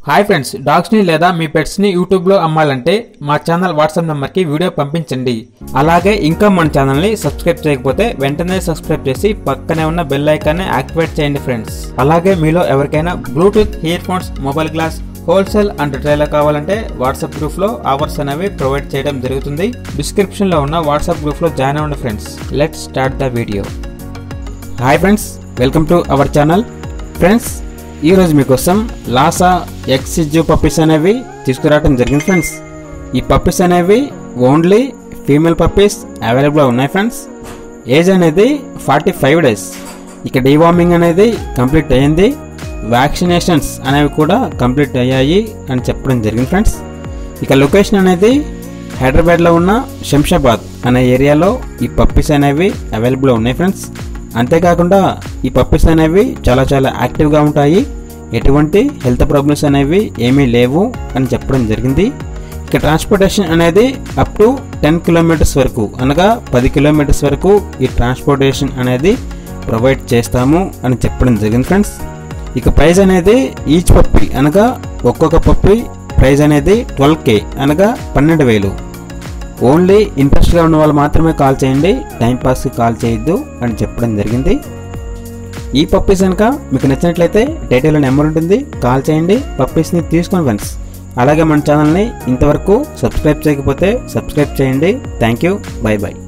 hi friends డాగ్స్ని లేదా మీ పెట్స్ని యూట్యూబ్లో అమ్మాలంటే మా ఛానల్ వాట్సాప్ నెంబర్కి వీడియో పంపించండి అలాగే ఇంకా మన ఛానల్ని సబ్స్క్రైబ్ చేయకపోతే వెంటనే సబ్స్క్రైబ్ చేసి పక్కనే ఉన్న బెల్ ఐకాన్ని యాక్టివేట్ చేయండి ఫ్రెండ్స్ అలాగే మీలో ఎవరికైనా bluetooth earphones mobile glass wholesale and retail కావాలంటే వాట్సాప్ గ్రూప్లో ఆఫర్స్ అనేవి ప్రొవైడ్ చేయడం జరుగుతుంది డిస్క్రిప్షన్లో ఉన్న వాట్సాప్ గ్రూప్లో జాయిన్ అవ్వండి friends let start the video hi friends welcome to our channel friends ఈరోజు మీకోసం లాసా ఎక్సిజు పప్పీస్ అనేవి తీసుకురావడం జరిగింది ఫ్రెండ్స్ ఈ పప్పీస్ అనేవి ఓన్లీ ఫీమేల్ పప్పీస్ అవైలబుల్గా ఉన్నాయి ఫ్రెండ్స్ ఏజ్ అనేది ఫార్టీ ఫైవ్ డేస్ ఇక డీవార్మింగ్ అనేది కంప్లీట్ అయ్యింది వ్యాక్సినేషన్స్ అనేవి కూడా కంప్లీట్ అయ్యాయి అని చెప్పడం జరిగింది ఫ్రెండ్స్ ఇక లొకేషన్ అనేది హైదరాబాద్లో ఉన్న శంషాబాద్ అనే ఏరియాలో ఈ పప్పీస్ అనేవి అవైలబుల్ ఉన్నాయి ఫ్రెండ్స్ అంతేకాకుండా ఈ పప్పీస్ అనేవి చాలా చాలా యాక్టివ్గా ఉంటాయి ఎటువంటి హెల్త్ ప్రాబ్లమ్స్ అనేవి ఏమీ లేవు అని చెప్పడం జరిగింది ఇక ట్రాన్స్పోర్టేషన్ అనేది అప్ టు టెన్ కిలోమీటర్స్ వరకు అనగా పది కిలోమీటర్స్ వరకు ఈ ట్రాన్స్పోర్టేషన్ అనేది ప్రొవైడ్ చేస్తాము అని చెప్పడం జరిగింది ఫ్రెండ్స్ ఇక ప్రైస్ అనేది ఈచ్ పప్పి అనగా ఒక్కొక్క పప్పి ప్రైస్ అనేది ట్వెల్వ్ కే అనగా పన్నెండు వేలు ఓన్లీ ఇంట్రెస్ట్గా ఉన్న వాళ్ళు మాత్రమే కాల్ చేయండి టైంపాస్కి కాల్ చేయొద్దు అని చెప్పడం జరిగింది ఈ పప్పీస్ కనుక మీకు నచ్చినట్లయితే డీటెయిల్ నెంబర్ ఉంటుంది కాల్ చేయండి పప్పీస్ని తీసుకొని ఫ్రెండ్స్ అలాగే మన ఛానల్ని ఇంతవరకు సబ్స్క్రైబ్ చేయకపోతే సబ్స్క్రైబ్ చేయండి థ్యాంక్ యూ బై బై